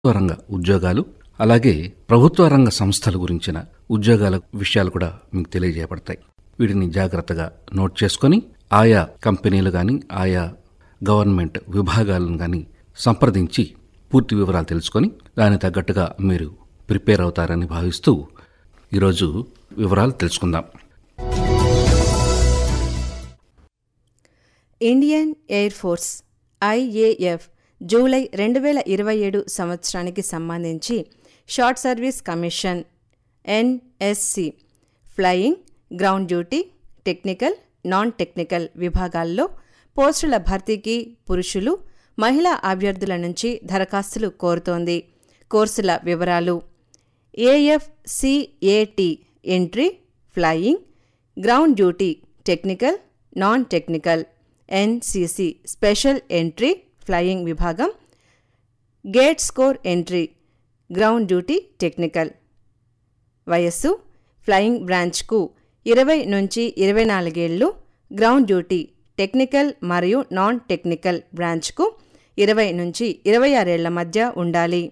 ప్రభుత్వ రంగ ఉద్యోగాలు అలాగే ప్రభుత్వ రంగ సంస్థల గురించిన ఉద్యోగాల విషయాలు కూడా మీకు తెలియజేయబడతాయి వీటిని జాగ్రత్తగా నోట్ చేసుకొని ఆయా కంపెనీలు కానీ ఆయా గవర్నమెంట్ విభాగాలను కానీ సంప్రదించి పూర్తి వివరాలు తెలుసుకొని దానికి తగ్గట్టుగా మీరు ప్రిపేర్ అవుతారని భావిస్తూ ఈరోజు వివరాలు తెలుసుకుందాం Indian air force IAF July రెండు వేల ఇరవై ఏడు సంవత్సరానికి సంబంధించి short service commission NSC flying ground duty technical non technical విభాగాల్లో పోస్టుల భర్తీకి పురుషులు మహిళా అభ్యర్థుల నుంచి దరఖాస్తులు కోరుతోంది కోర్సుల వివరాలు AFCAT entry flying ground duty technical non technical NCC special entry flying విభాగం gate score entry ground duty technical వయస్సు ఫ్లయింగ్ బ్రాంచ్కు ఇరవై నుంచి ఇరవై నాలుగేళ్లు గ్రౌండ్ డ్యూటీ టెక్నికల్ మరియు నాన్ టెక్నికల్ బ్రాంచ్కు ఇరవై నుంచి ఇరవై ఆరేళ్ల మధ్య ఉండాలి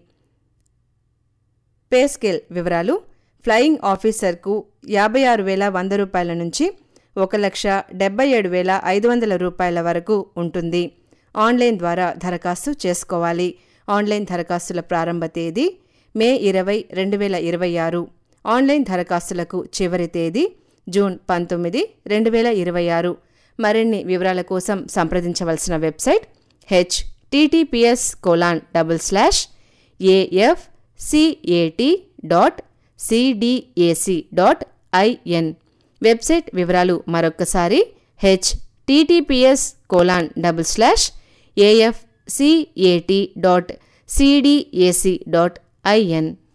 పే స్కేల్ వివరాలు ఫ్లయింగ్ ఆఫీసర్కు యాభై ఆరు వేల వంద రూపాయల నుంచి ఒక లక్ష డెబ్బై ఏడు వేల ఐదు వందల రూపాయల వరకు ఉంటుంది ఆన్లైన్ ద్వారా దరఖాస్తు చేసుకోవాలి ఆన్లైన్ దరఖాస్తుల ప్రారంభ తేదీ మే ఇరవై రెండు వేల ఇరవై ఆరు ఆన్లైన్ దరఖాస్తులకు చివరి తేదీ జూన్ పంతొమ్మిది రెండు వేల ఇరవై ఆరు మరిన్ని వివరాల కోసం సంప్రదించవలసిన website H TTPS colon double slash AF CAT dot CDAC dot IN website వివరాలు మరొక్కసారి H TTPS colon double slash AF CAT dot CDAC dot IN